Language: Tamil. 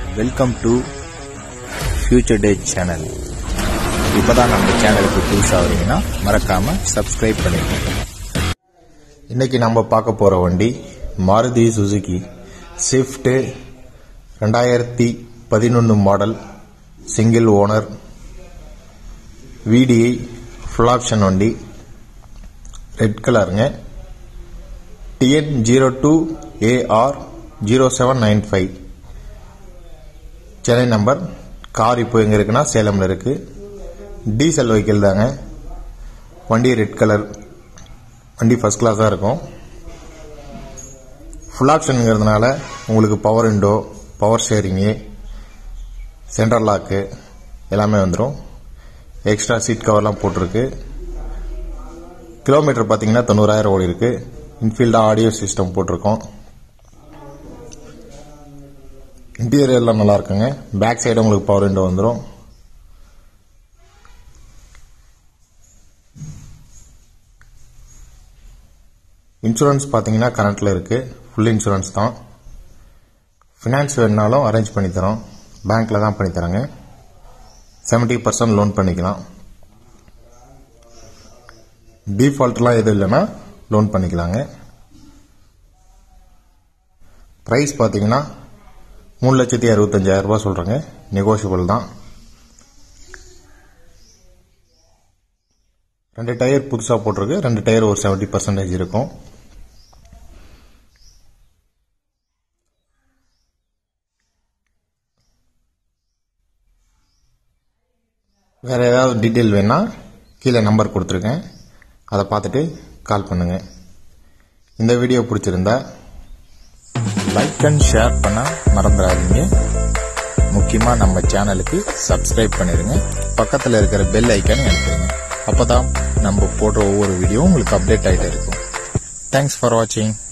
welcome to future day channel இப்போதான் நம்ம சேனலுக்கு புதுசாக வரீங்கன்னா மறக்காம சப்ஸ்கிரைப் பண்ணிக்கோங்க இன்னைக்கு நம்ம பார்க்க போகிற வண்டி மாருதி சுசுகி ஸ்விஃப்ட் ரெண்டாயிரத்தி பதினொன்று model single owner VDI full option வண்டி ரெட் கலருங்க TN zero two AR zero seven nine five Chennai number car இப்போ எங்கே இருக்குன்னா சேலமில் இருக்கு டீசல் வெஹிக்கிள் தாங்க வண்டி ரெட் கலர் வண்டி ஃபர்ஸ்ட் கிளாஸாக இருக்கும் ஃபுல் ஆப்ஷனுங்கிறதுனால உங்களுக்கு power window power steering central lock எல்லாமே வந்துடும் எக்ஸ்ட்ரா சீட் கவர்லாம் போட்டிருக்கு கிலோமீட்டர் பார்த்தீங்கன்னா தொண்ணூறாயிரம் ஓடி இருக்கு இன்ஃபீல்டாக ஆடியோ சிஸ்டம் போட்டிருக்கோம் இன்டீரியர் எல்லாம் நல்லா இருக்குங்க பேக் சைடு உங்களுக்கு பவர் விண்டோ வந்துடும் இன்சூரன்ஸ் பார்த்தீங்கன்னா கரண்ட்டில் இருக்குது ஃபுல் இன்சூரன்ஸ் தான் ஃபினான்ஸ் வேணுனாலும் அரேஞ்ச் பண்ணி தரோம் பேங்க்கில் தான் பண்ணி தராங்க செவன்ட்டி பர்சன்ட் லோன் பண்ணிக்கலாம் டிஃபால்ட்லாம் எதுவும் இல்லைன்னா லோன் பண்ணிக்கலாங்க ப்ரைஸ் பார்த்தீங்கன்னா மூணு லட்சத்தி அறுபத்தஞ்சாயிரம் ரூபாய் சொல்கிறேங்க நெகோஷியபிள் தான் ரெண்டு டயர் புதுசாக போட்டிருக்கு ரெண்டு டயர் ஒரு செவன்ட்டி பர்சன்டேஜ் இருக்கும் வேறு ஏதாவது டீட்டெயில் வேணால் கீழே நம்பர் கொடுத்துருக்கேன் அதை பார்த்துட்டு கால் பண்ணுங்க இந்த வீடியோ பிடிச்சிருந்தா லைக் அண்ட் ஷேர் பண்ண மறந்துடாதீங்க முக்கியமாக நம்ம சேனலுக்கு சப்ஸ்கிரைப் பண்ணிடுங்க பக்கத்தில் இருக்கிற பெல் ஐக்கானை அனுப்புங்க அப்போ தான் நம்ம போடுற ஒவ்வொரு வீடியோவும் உங்களுக்கு அப்டேட் ஆகிட்டே இருக்கும் தேங்க்ஸ் ஃபார் வாட்சிங்